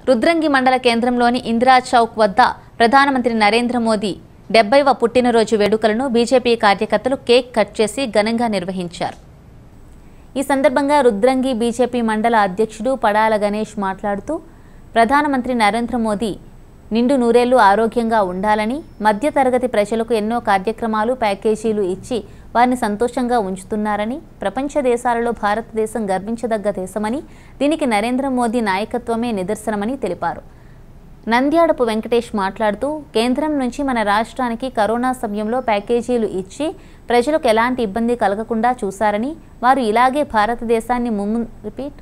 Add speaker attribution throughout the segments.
Speaker 1: రుద్రంగి మండల కేంద్రంలోని ఇందిరా చౌక్ వద్ద ప్రధానమంత్రి నరేంద్ర మోదీ డెబ్బైవ పుట్టినరోజు వేడుకలను బీజేపీ కార్యకర్తలు కేక్ కట్ చేసి ఘనంగా నిర్వహించారు ఈ సందర్భంగా రుద్రంగి బీజేపీ మండల అధ్యక్షుడు పడాల గణేష్ మాట్లాడుతూ ప్రధానమంత్రి నరేంద్ర మోదీ నిండు నూరేళ్లు ఆరోగ్యంగా ఉండాలని మధ్యతరగతి ప్రజలకు ఎన్నో కార్యక్రమాలు ప్యాకేజీలు ఇచ్చి వారిని సంతోషంగా ఉంచుతున్నారని ప్రపంచ దేశాలలో భారతదేశం గర్వించదగ్గ దేశమని దీనికి నరేంద్ర మోదీ నాయకత్వమే నిదర్శనమని తెలిపారు నంద్యాడపు వెంకటేష్ మాట్లాడుతూ కేంద్రం నుంచి మన రాష్ట్రానికి కరోనా సమయంలో ప్యాకేజీలు ఇచ్చి ప్రజలకు ఎలాంటి ఇబ్బంది కలగకుండా చూశారని వారు ఇలాగే భారతదేశాన్ని ముమ్ము రిపీట్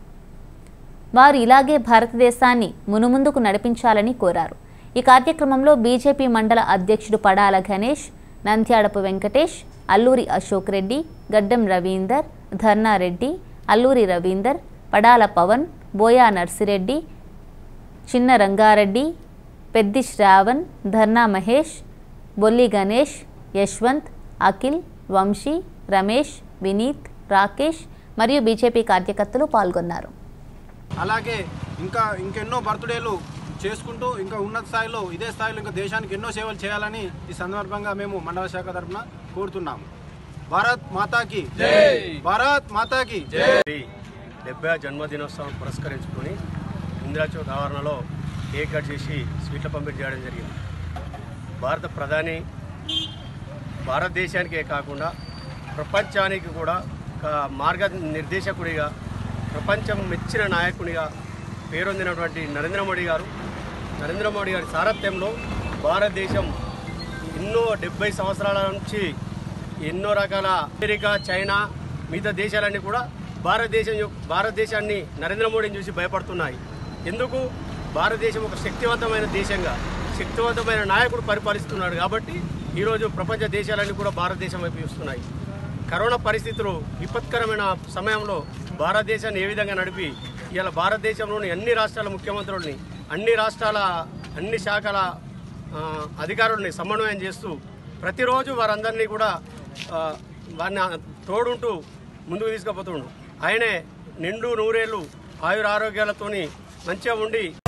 Speaker 1: వారు ఇలాగే భారతదేశాన్ని మునుముందుకు నడిపించాలని కోరారు ఈ కార్యక్రమంలో బీజేపీ మండల అధ్యక్షుడు పడాల గణేష్ నంద్యాడపు వెంకటేష్ అల్లూరి అశోక్ రెడ్డి గడ్డం రవీందర్ ధర్నారెడ్డి అల్లూరి రవీందర్ పడాల పవన్ బోయా నర్సిరెడ్డి చిన్న రంగారెడ్డి పెద్ది శ్రావణ్ ధర్నా మహేష్ బొల్లి గణేష్ యశ్వంత్ అఖిల్ వంశీ రమేష్ వినీత్ రాకేష్ మరియు బీజేపీ కార్యకర్తలు పాల్గొన్నారు
Speaker 2: అలాగే ఇంకా ఇంకెన్నో బర్త్డేలు చేసుకుంటూ ఇంకా ఉన్నత స్థాయిలో ఇదే స్థాయిలో ఇంకా దేశానికి ఎన్నో సేవలు చేయాలని ఈ సందర్భంగా మేము మండల శాఖ తరఫున కోరుతున్నాము భారత్ మాతాకి భారత్ మాతాకి
Speaker 3: ఈ డెబ్బై జన్మదినోత్సవం పురస్కరించుకొని ఇందిరాచౌక్ ఆవరణలో కేక్ కట్ చేసి స్వీట్ల పంపిణీ చేయడం జరిగింది భారత ప్రధాని భారతదేశానికే కాకుండా ప్రపంచానికి కూడా ఒక మార్గ నిర్దేశకుడిగా ప్రపంచం మెచ్చిన నాయకునిగా పేరొందినటువంటి నరేంద్ర మోడీ గారు నరేంద్ర మోడీ గారి సారథ్యంలో భారతదేశం ఎన్నో డెబ్బై సంవత్సరాల నుంచి ఎన్నో రకాల అమెరికా చైనా మిగతా దేశాలన్నీ కూడా భారతదేశం యొక్క భారతదేశాన్ని నరేంద్ర మోడీని చూసి భయపడుతున్నాయి ఎందుకు భారతదేశం ఒక శక్తివంతమైన దేశంగా శక్తివంతమైన నాయకుడు పరిపాలిస్తున్నాడు కాబట్టి ఈరోజు ప్రపంచ దేశాలన్నీ కూడా భారతదేశం వైపు చూస్తున్నాయి కరోనా పరిస్థితులు విపత్కరమైన సమయంలో భారతదేశాన్ని ఏ విధంగా నడిపి ఇవాళ భారతదేశంలోని అన్ని రాష్ట్రాల ముఖ్యమంత్రుల్ని అన్ని రాష్ట్రాల అన్ని శాఖల ఆ, అధికారుల్ని సమన్వయం చేస్తూ ప్రతిరోజు వారందరినీ కూడా ఆ, వారిని తోడుంటూ ముందుకు తీసుకుపోతుండు ఆయనే నిండు నూరేళ్ళు ఆయురారోగ్యాలతోని మంచిగా ఉండి